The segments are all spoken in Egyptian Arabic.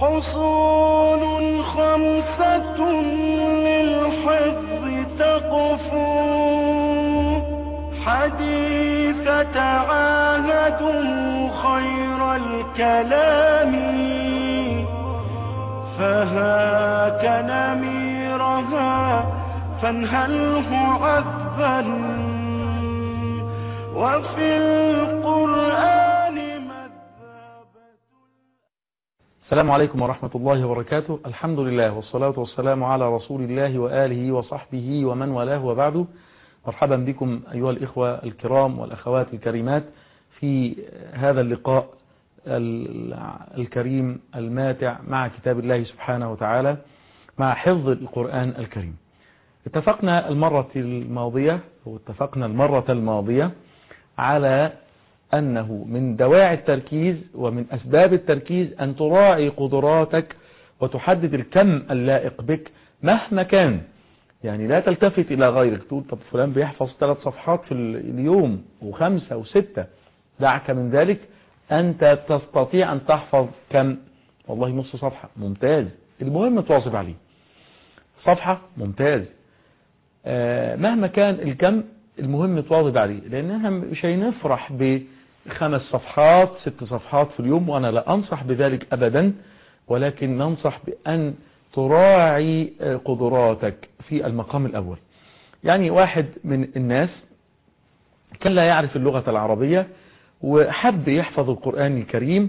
حصول خمسة للحفظ تقفو حديث تعاهدوا خير الكلام فهاك نميرها فانهله عذبا وفي القرآن مذابة السلام عليكم ورحمة الله وبركاته الحمد لله والصلاة والسلام على رسول الله وآله وصحبه ومن والاه وبعده مرحبا بكم أيها الإخوة الكرام والأخوات الكريمات في هذا اللقاء الكريم الماتع مع كتاب الله سبحانه وتعالى مع حفظ القرآن الكريم اتفقنا المرة الماضية واتفقنا المرة الماضية على أنه من دواعي التركيز ومن أسباب التركيز أن تراعي قدراتك وتحدد الكم اللائق بك مهما كان يعني لا تلتفت إلى غيرك تقول طب فلان بيحفظ ثلاث صفحات في اليوم وخمسة وستة دعك من ذلك أنت تستطيع أن تحفظ كم والله نص صفحة ممتاز المهم تواظب عليه صفحة ممتاز آه مهما كان الكم المهم تواظب عليه لأنها مش هنفرح بخمس صفحات ست صفحات في اليوم وأنا لا أنصح بذلك أبدا ولكن ننصح بأن تراعي قدراتك في المقام الأول يعني واحد من الناس كان لا يعرف اللغة العربية وحب يحفظ القرآن الكريم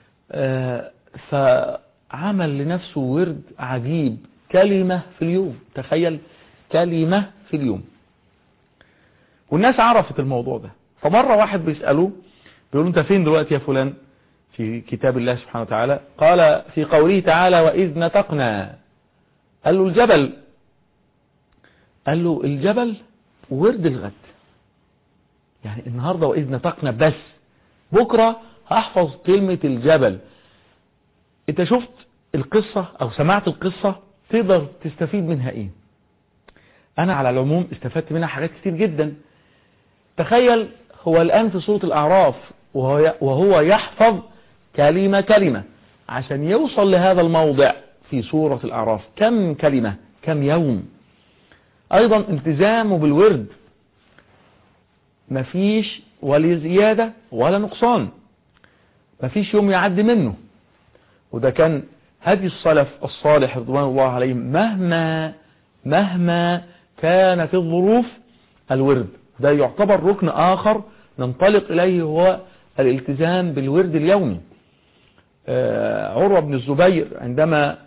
فعمل لنفسه ورد عجيب كلمة في اليوم تخيل كلمة في اليوم والناس عرفت الموضوع ده فمرة واحد بيسأله بيقول انت فين دلوقتي يا فلان في كتاب الله سبحانه وتعالى قال في قوله تعالى وإذ نتقنا قال له الجبل قال له الجبل ورد الغد يعني النهاردة وإذ نتقنا بس بكرة هحفظ كلمة الجبل انت شفت القصة او سمعت القصة تقدر تستفيد منها ايه انا على العموم استفدت منها حاجات كتير جدا تخيل هو الان في سورة الاعراف وهو, وهو يحفظ كلمة كلمة عشان يوصل لهذا الموضع في سورة الأعراف كم كلمة كم يوم أيضا التزامه بالورد مفيش ولا زيادة ولا نقصان مفيش يوم يعدي منه وده كان هدي الصلف الصالح رضوان الله عليهم مهما مهما كانت الظروف الورد ده يعتبر ركن آخر ننطلق إليه هو الالتزام بالورد اليومي عروة بن الزبير عندما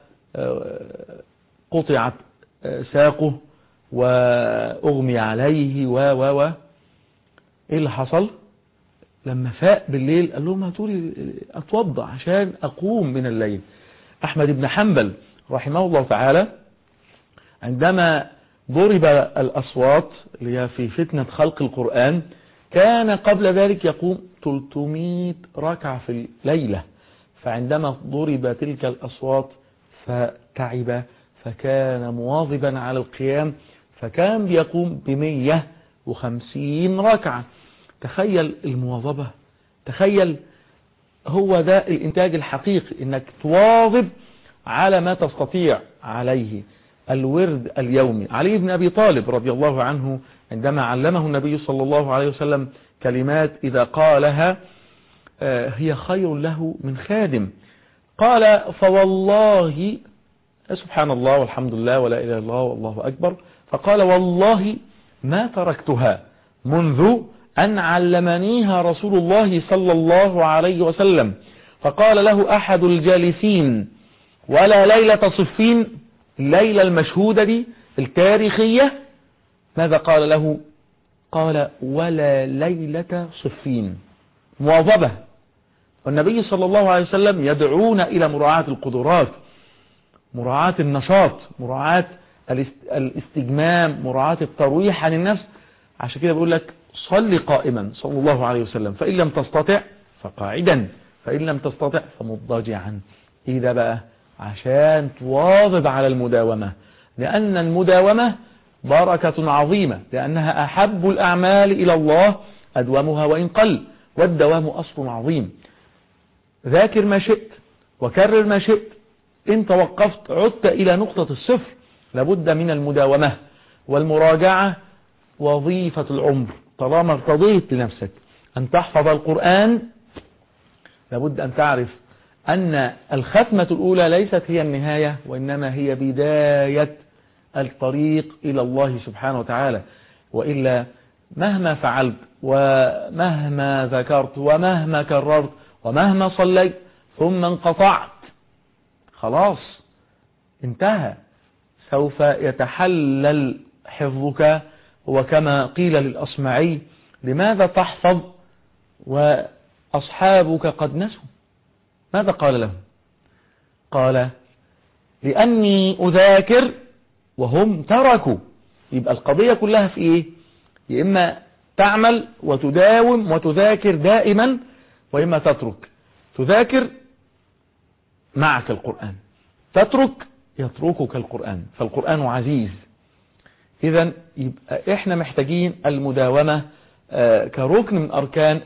قطعت ساقه وأغمي عليه و و و ايه اللي حصل لما فاق بالليل قال لهم هاتولي اتوضع عشان اقوم من الليل احمد بن حنبل رحمه الله تعالى عندما ضرب الاصوات اللي هي في فتنة خلق القرآن كان قبل ذلك يقوم 300 ركعة في الليلة فعندما ضرب تلك الأصوات فتعب فكان مواظبا على القيام فكان بيقوم بمية وخمسين ركعة تخيل المواظبة تخيل هو ده الانتاج الحقيقي انك تواظب على ما تستطيع عليه الورد اليومي علي بن أبي طالب رضي الله عنه عندما علمه النبي صلى الله عليه وسلم كلمات إذا قالها هي خير له من خادم قال فوالله سبحان الله والحمد لله ولا إله إلا الله والله أكبر فقال والله ما تركتها منذ أن علمنيها رسول الله صلى الله عليه وسلم فقال له أحد الجالسين ولا ليلة صفين الليلة المشهودة دي التاريخية ماذا قال له قال ولا ليلة صفين مواظبة والنبي صلى الله عليه وسلم يدعونا إلى مراعاة القدرات مراعاة النشاط مراعاة الاستجمام مراعاة الترويح عن النفس عشان كده بيقول لك صل قائما صلى الله عليه وسلم فإن لم تستطع فقاعدا فإن لم تستطع فمضجعا إيه ده بقى عشان تواظب على المداومة لأن المداومة بركة عظيمة لأنها أحب الأعمال إلى الله أدومها وإن قل والدوام أصل عظيم ذاكر ما شئت وكرر ما شئت انت وقفت عدت الى نقطة الصفر لابد من المداومة والمراجعة وظيفة العمر طالما ارتضيت لنفسك ان تحفظ القرآن لابد ان تعرف ان الختمة الاولى ليست هي النهاية وانما هي بداية الطريق الى الله سبحانه وتعالى وإلا مهما فعلت ومهما ذكرت ومهما كررت ومهما صليت ثم انقطعت خلاص انتهى سوف يتحلل حفظك وكما قيل للأصمعي لماذا تحفظ وأصحابك قد نسوا ماذا قال لهم قال لأني أذاكر وهم تركوا يبقى القضية كلها في ايه يا اما تعمل وتداوم وتذاكر دائما واما تترك تذاكر معك القرآن تترك يتركك القرآن فالقرآن عزيز اذا يبقى احنا محتاجين المداومة آه كركن من اركان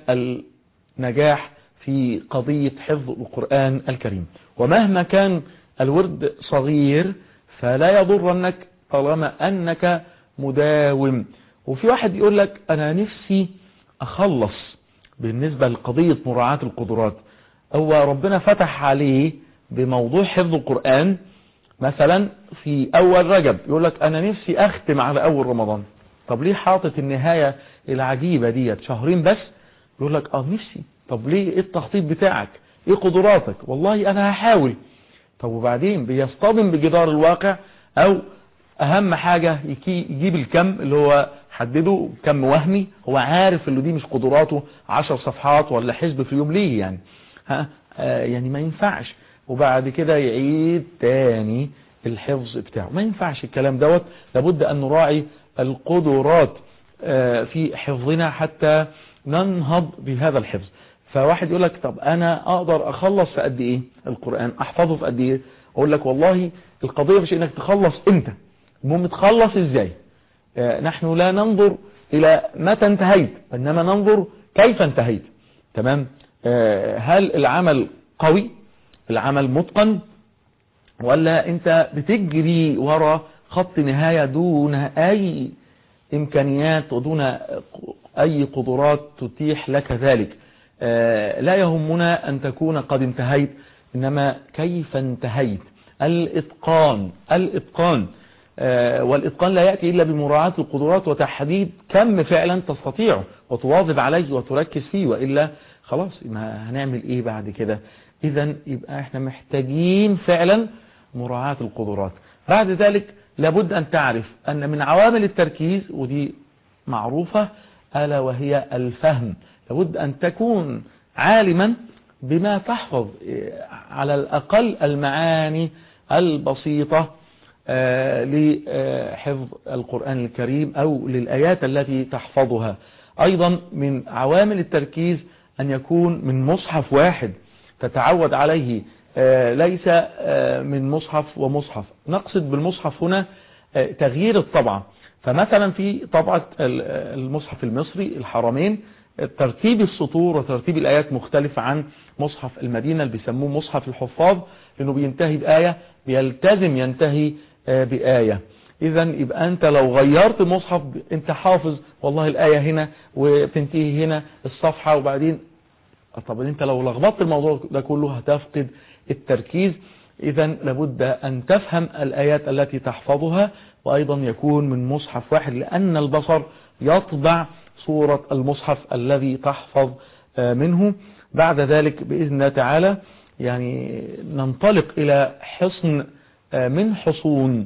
النجاح في قضية حفظ القرآن الكريم ومهما كان الورد صغير فلا يضرنك طالما انك مداوم وفي واحد يقول لك انا نفسي اخلص بالنسبة لقضية مراعاة القدرات هو ربنا فتح عليه بموضوع حفظ القرآن مثلا في اول رجب يقول لك انا نفسي اختم على اول رمضان طب ليه حاطط النهاية العجيبة ديت شهرين بس يقول لك اه نفسي طب ليه ايه التخطيط بتاعك ايه قدراتك والله انا هحاول طب وبعدين بيصطدم بجدار الواقع او اهم حاجة يجيب الكم اللي هو حدده كم وهمي هو عارف اللي دي مش قدراته عشر صفحات ولا حزب في اليوم ليه يعني ها آه يعني ما ينفعش وبعد كده يعيد تاني الحفظ بتاعه ما ينفعش الكلام دوت لابد ان نراعي القدرات آه في حفظنا حتى ننهض بهذا الحفظ فواحد يقول لك طب انا اقدر اخلص في قد ايه القرآن احفظه في قد ايه اقول لك والله القضية مش انك تخلص انت المهم تخلص ازاي آه نحن لا ننظر الى متى انتهيت انما ننظر كيف انتهيت تمام آه هل العمل قوي العمل متقن ولا انت بتجري ورا خط نهاية دون اي امكانيات ودون اي قدرات تتيح لك ذلك آه لا يهمنا ان تكون قد انتهيت انما كيف انتهيت الاتقان الاتقان آه والاتقان لا يأتي الا بمراعاة القدرات وتحديد كم فعلا تستطيعه وتواظب عليه وتركز فيه وإلا خلاص ما هنعمل ايه بعد كده اذا يبقى احنا محتاجين فعلا مراعاة القدرات بعد ذلك لابد ان تعرف ان من عوامل التركيز ودي معروفة الا وهي الفهم لابد ان تكون عالما بما تحفظ على الاقل المعاني البسيطة لحفظ القرآن الكريم او للآيات التي تحفظها ايضا من عوامل التركيز ان يكون من مصحف واحد تتعود عليه ليس من مصحف ومصحف نقصد بالمصحف هنا تغيير الطبعة فمثلا في طبعة المصحف المصري الحرمين ترتيب السطور وترتيب الآيات مختلف عن مصحف المدينة اللي بيسموه مصحف الحفاظ لأنه بينتهي بآية بيلتزم ينتهي بآية اذا يبقى انت لو غيرت مصحف انت حافظ والله الآية هنا وبتنتهي هنا الصفحة وبعدين طب انت لو لخبطت الموضوع ده كله هتفقد التركيز اذا لابد ان تفهم الآيات التي تحفظها وايضا يكون من مصحف واحد لان البصر يطبع صورة المصحف الذي تحفظ منه بعد ذلك بإذن الله تعالى يعني ننطلق إلى حصن من حصون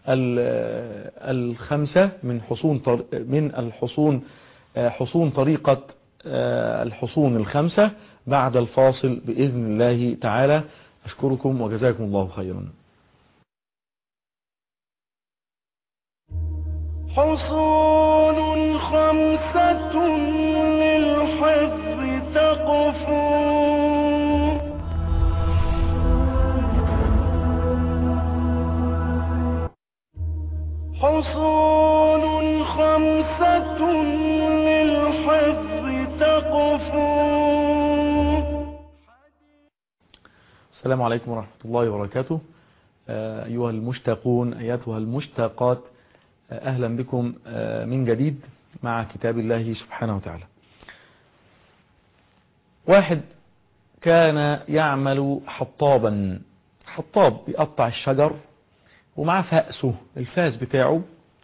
الخمسة من حصون من الحصون حصون طريقة الحصون الخمسة بعد الفاصل بإذن الله تعالى أشكركم وجزاكم الله خيرا حصول خمسة للحفظ تقفو حصول خمسة للحفظ تقفو السلام عليكم ورحمة الله وبركاته أيها المشتاقون أيتها المشتاقات أهلا بكم من جديد مع كتاب الله سبحانه وتعالى واحد كان يعمل حطابا حطاب بيقطع الشجر ومع فأسه الفاس بتاعه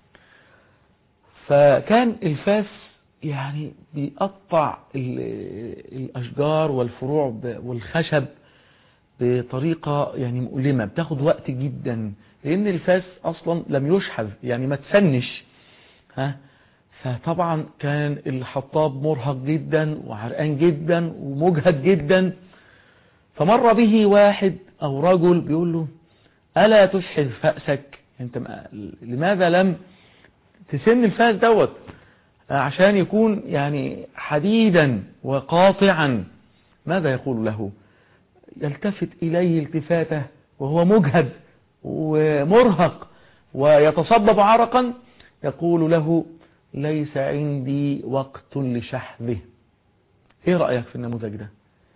فكان الفاس يعني بيقطع الأشجار والفروع والخشب بطريقة يعني مؤلمة بتاخد وقت جدا لأن الفاس أصلا لم يشحذ يعني ما تسنش ها فطبعا كان الحطاب مرهق جدا وعرقان جدا ومجهد جدا فمر به واحد أو رجل بيقول له ألا تشحذ فأسك انت لماذا لم تسن الفاس دوت عشان يكون يعني حديدا وقاطعا ماذا يقول له يلتفت إليه التفاته وهو مجهد ومرهق ويتصبب عرقا يقول له ليس عندي وقت لشحذه ايه رأيك في النموذج ده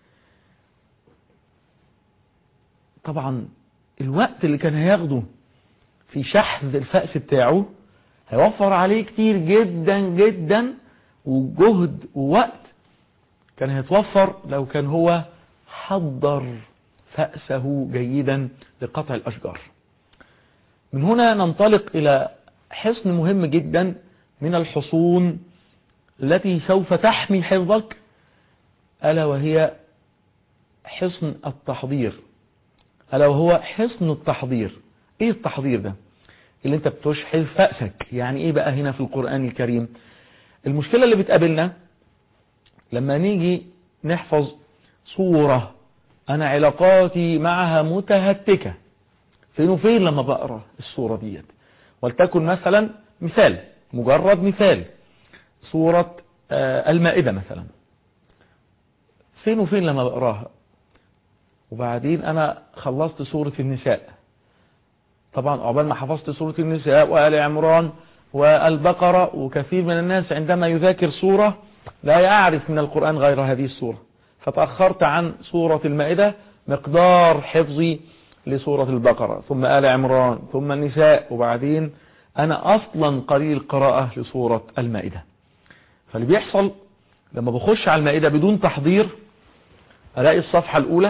طبعا الوقت اللي كان هياخده في شحذ الفأس بتاعه هيوفر عليه كتير جدا جدا وجهد ووقت كان هيتوفر لو كان هو حضر فأسه جيدا لقطع الأشجار من هنا ننطلق إلى حصن مهم جدا من الحصون التي سوف تحمي حفظك ألا وهي حصن التحضير ألا وهو حصن التحضير إيه التحضير ده اللي انت بتشحذ فأسك يعني ايه بقى هنا في القرآن الكريم المشكلة اللي بتقابلنا لما نيجي نحفظ صورة انا علاقاتي معها متهتكة فين وفين لما بقرأ الصورة ديت ولتكن مثلا مثال مجرد مثال صورة المائدة مثلا فين وفين لما بقراها وبعدين انا خلصت صورة النساء طبعا عقبال ما حفظت سورة النساء وآل عمران والبقرة وكثير من الناس عندما يذاكر سورة لا يعرف من القرآن غير هذه السورة فتأخرت عن سورة المائدة مقدار حفظي لسورة البقرة ثم آل عمران ثم النساء وبعدين أنا أصلا قليل قراءة لسورة المائدة فاللي بيحصل لما بخش على المائدة بدون تحضير ألاقي الصفحة الأولى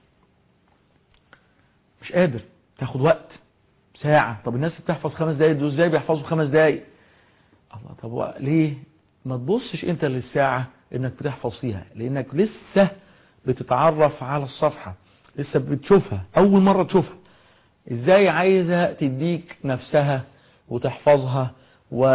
مش قادر تاخد وقت ساعة طب الناس بتحفظ خمس دقايق دول ازاي بيحفظوا خمس دقايق الله طب ليه ما تبصش انت للساعة انك بتحفظ فيها لانك لسه بتتعرف على الصفحة لسه بتشوفها اول مرة تشوفها ازاي عايزة تديك نفسها وتحفظها و...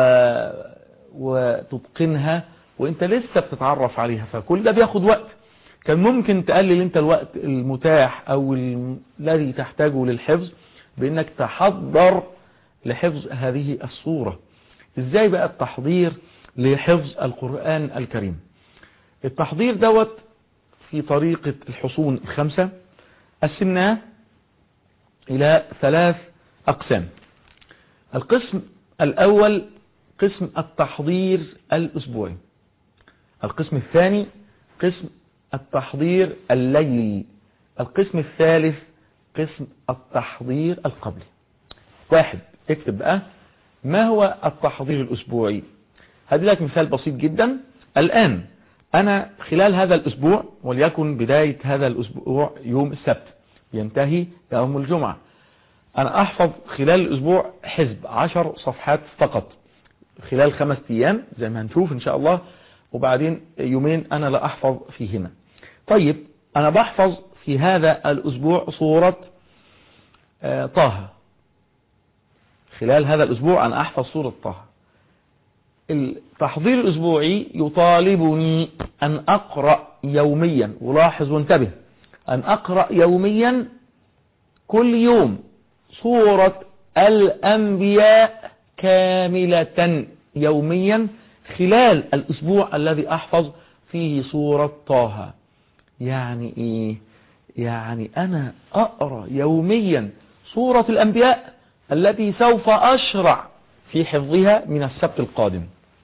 وتتقنها وانت لسه بتتعرف عليها فكل ده بياخد وقت كان ممكن تقلل انت الوقت المتاح او الذي تحتاجه للحفظ بانك تحضر لحفظ هذه الصورة ازاي بقى التحضير لحفظ القرآن الكريم التحضير دوت في طريقة الحصون الخمسة قسمناه الى ثلاث اقسام القسم الاول قسم التحضير الاسبوعي القسم الثاني قسم التحضير الليلي القسم الثالث قسم التحضير القبلي واحد اكتب بقى ما هو التحضير الأسبوعي هدي لك مثال بسيط جدا الآن أنا خلال هذا الأسبوع وليكن بداية هذا الأسبوع يوم السبت ينتهي يوم الجمعة أنا أحفظ خلال الأسبوع حزب عشر صفحات فقط خلال خمس أيام زي ما هنشوف إن شاء الله وبعدين يومين أنا لا أحفظ فيهما طيب أنا بحفظ في هذا الأسبوع صورة طه خلال هذا الأسبوع أنا أحفظ صورة طه التحضير الأسبوعي يطالبني أن أقرأ يوميا ولاحظ وانتبه أن أقرأ يوميا كل يوم صورة الأنبياء كاملة يوميا خلال الأسبوع الذي أحفظ فيه صورة طه يعني إيه يعني أنا أقرأ يوميا صورة الأنبياء التي سوف أشرع في حفظها من السبت القادم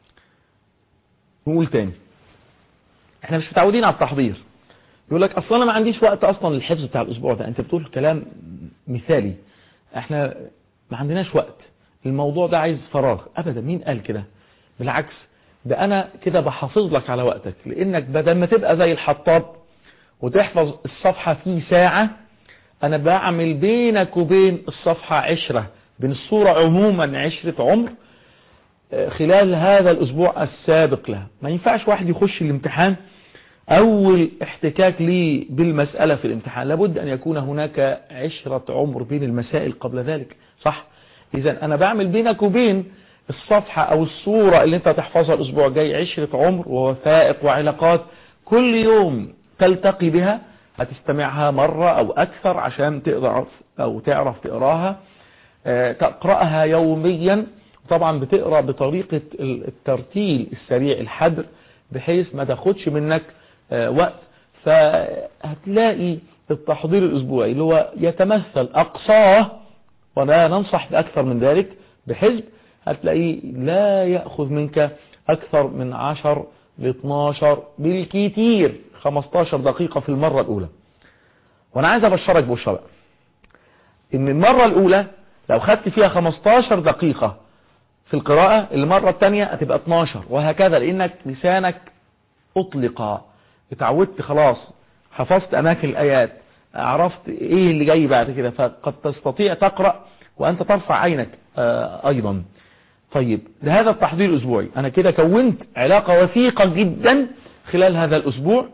نقول تاني احنا مش متعودين على التحضير يقول لك اصلا انا ما عنديش وقت اصلا للحفظ بتاع الاسبوع ده انت بتقول كلام مثالي احنا ما عندناش وقت الموضوع ده عايز فراغ ابدا مين قال كده بالعكس ده انا كده بحافظ لك على وقتك لانك بدل ما تبقى زي الحطاب وتحفظ الصفحة في ساعة انا بعمل بينك وبين الصفحة عشرة بين الصورة عموما عشرة عمر خلال هذا الاسبوع السابق لها ما ينفعش واحد يخش الامتحان اول احتكاك لي بالمسألة في الامتحان لابد ان يكون هناك عشرة عمر بين المسائل قبل ذلك صح اذا انا بعمل بينك وبين الصفحة او الصورة اللي انت تحفظها الاسبوع الجاي عشرة عمر ووثائق وعلاقات كل يوم تلتقي بها هتستمعها مرة او اكثر عشان تقدر او تعرف تقراها تقرأها يوميا طبعا بتقرأ بطريقة الترتيل السريع الحدر بحيث ما تاخدش منك وقت فهتلاقي التحضير الاسبوعي اللي هو يتمثل اقصاه ولا ننصح باكثر من ذلك بحزب هتلاقيه لا يأخذ منك اكثر من 10 ل 12 بالكثير 15 دقيقة في المرة الاولى وانا عايز ابشرك بشرة ان المرة الاولى لو خدت فيها 15 دقيقة في القراءة المرة الثانية هتبقى 12 وهكذا لانك لسانك اطلق اتعودت خلاص حفظت اماكن الايات عرفت ايه اللي جاي بعد كده فقد تستطيع تقرأ وانت ترفع عينك آه ايضا طيب لهذا التحضير الاسبوعي انا كده كونت علاقة وثيقة جدا خلال هذا الاسبوع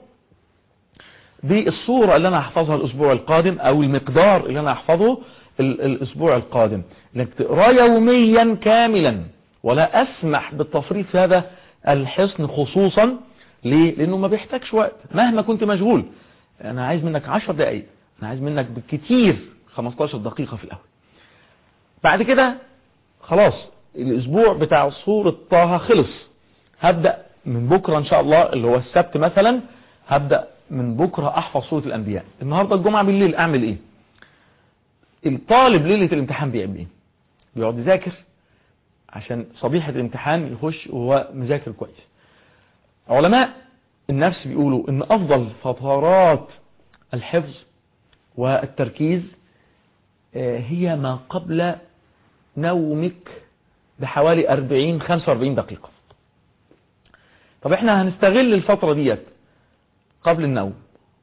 بالصورة اللي انا هحفظها الاسبوع القادم او المقدار اللي انا هحفظه الاسبوع القادم انك تقرا يوميا كاملا ولا اسمح بالتفريط في هذا الحصن خصوصا ليه لانه ما بيحتاجش وقت مهما كنت مشغول انا عايز منك 10 دقايق انا عايز منك بالكتير 15 دقيقة في الاول بعد كده خلاص الاسبوع بتاع صورة طه خلص هبدأ من بكرة ان شاء الله اللي هو السبت مثلا هبدأ من بكرة احفظ صورة الانبياء النهاردة الجمعة بالليل اعمل ايه الطالب ليلة الامتحان بيعمل ايه بيقعد يذاكر عشان صبيحة الامتحان يخش وهو مذاكر كويس علماء النفس بيقولوا ان افضل فترات الحفظ والتركيز هي ما قبل نومك بحوالي 40 45 دقيقة طب احنا هنستغل الفترة ديت قبل النوم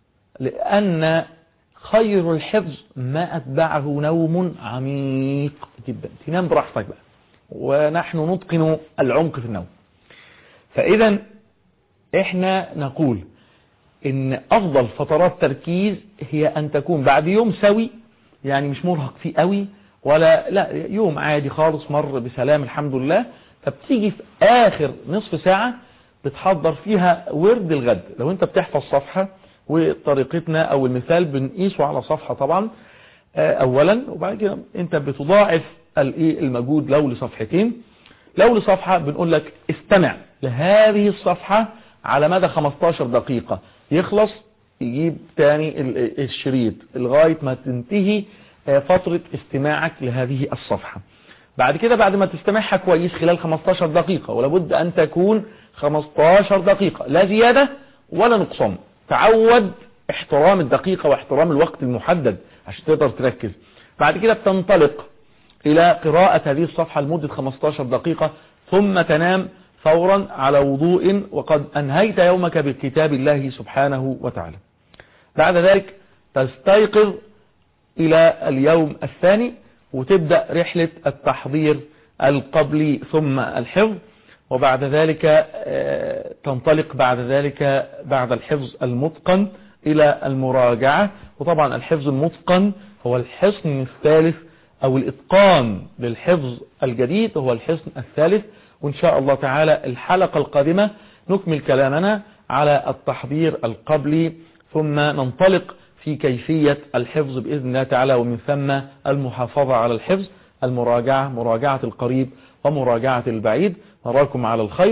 لان خير الحفظ ما اتبعه نوم عميق جدا تنام براحتك بقى ونحن نتقن العمق في النوم فاذا احنا نقول ان افضل فترات تركيز هي ان تكون بعد يوم سوي يعني مش مرهق فيه قوي ولا لا يوم عادي خالص مر بسلام الحمد لله فبتيجي في اخر نصف ساعة بتحضر فيها ورد الغد لو انت بتحفظ صفحة وطريقتنا او المثال بنقيسه على صفحة طبعا اولا وبعد كده انت بتضاعف المجهود لو لصفحتين لو لصفحة بنقول لك استمع لهذه الصفحة على مدى 15 دقيقة يخلص يجيب تاني الشريط لغاية ما تنتهي فترة استماعك لهذه الصفحة بعد كده بعد ما تستمعها كويس خلال 15 دقيقة ولابد أن تكون 15 دقيقة لا زيادة ولا نقصان تعود احترام الدقيقة واحترام الوقت المحدد عشان تقدر تركز بعد كده بتنطلق إلى قراءة هذه الصفحة لمدة 15 دقيقة ثم تنام فورا على وضوء وقد أنهيت يومك بكتاب الله سبحانه وتعالى بعد ذلك تستيقظ إلى اليوم الثاني وتبدأ رحلة التحضير القبلي ثم الحفظ وبعد ذلك تنطلق بعد ذلك بعد الحفظ المتقن إلى المراجعة وطبعا الحفظ المتقن هو الحصن الثالث أو الإتقان للحفظ الجديد هو الحصن الثالث وإن شاء الله تعالى الحلقة القادمة نكمل كلامنا على التحضير القبلي ثم ننطلق في كيفية الحفظ بإذن الله تعالى ومن ثم المحافظة على الحفظ المراجعة مراجعة القريب ومراجعة البعيد نراكم على الخير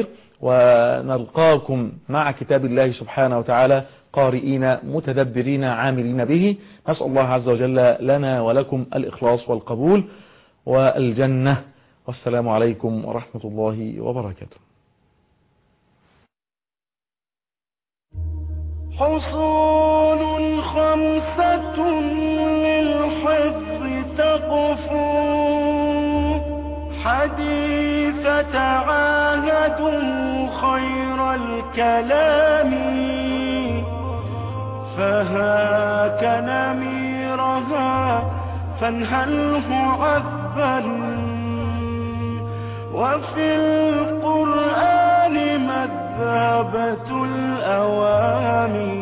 ونلقاكم مع كتاب الله سبحانه وتعالى قارئين متدبرين عاملين به نسأل الله عز وجل لنا ولكم الإخلاص والقبول والجنة والسلام عليكم ورحمة الله وبركاته حصول خمسة للحفظ تقف الحديث تعاهدوا خير الكلام فهاك نميرها فانهله عذبا وفي القرآن مذهبة الأوامي